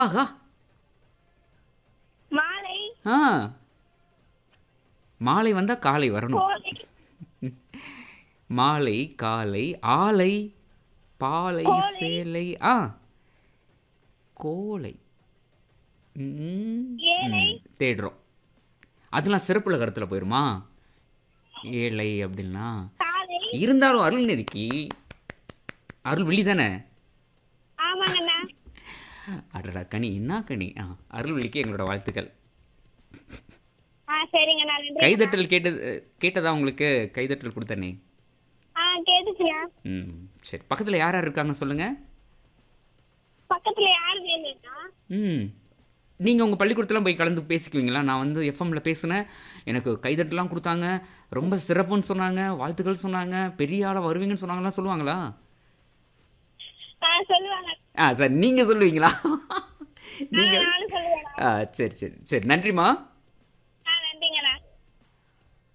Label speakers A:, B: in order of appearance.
A: ஆஹா
B: மாலை
A: ஆ மாலை வந்தால் காலை வரணும்
B: கோலை
A: மாலை காலை ஆலை பாலை சேலை ஆ கோலை ம்,
B: ஏழை.
A: ம், தேடுறோம் அதெல்லாம் சிறப்புல கருத்தில் போயிருமா ஏழை அப்படின்னா
B: காலை
A: இருந்தாலும் அருள்நிதிக்கு அருள் விழி தானே
B: ஆமாங்கண்ணா
A: அடடா கனி என்ன கனி ஆ அருள்விழிக்கு எங்களோட வாழ்த்துக்கள்
B: ஆ சரிங்கண்ணா நன்றி
A: கைதட்டல் கேட்டது கேட்டதா உங்களுக்கு கைதட்டல் கொடுத்தனே
B: ஆ கேட்டுச்சுண்ணா
A: ம் சரி பக்கத்தில் யார் யார் இருக்காங்க சொல்லுங்கள்
B: பக்கத்துல யாரும் இல்லைண்ணா
A: ம் நீங்கள் உங்கள் பள்ளிக்கூடத்தில் போய் கலந்து பேசிக்குவீங்களா நான் வந்து எஃப்எம்மில் பேசினேன் எனக்கு கைதட்டலாம் கொடுத்தாங்க ரொம்ப சிறப்புன்னு சொன்னாங்க வாழ்த்துக்கள் சொன்னாங்க பெரிய ஆளாக வருவீங்கன்னு சொன்னாங்கலாம் சொல்லுவாங்களா
B: ஆ சொல்லுவாங்க
A: ஆ சார் நீங்கள் சொல்லுவீங்களா நீங்கள்
B: நானும் சொல்லுவேண்ணா
A: ஆ சரி சரி சரி நன்றிம்மா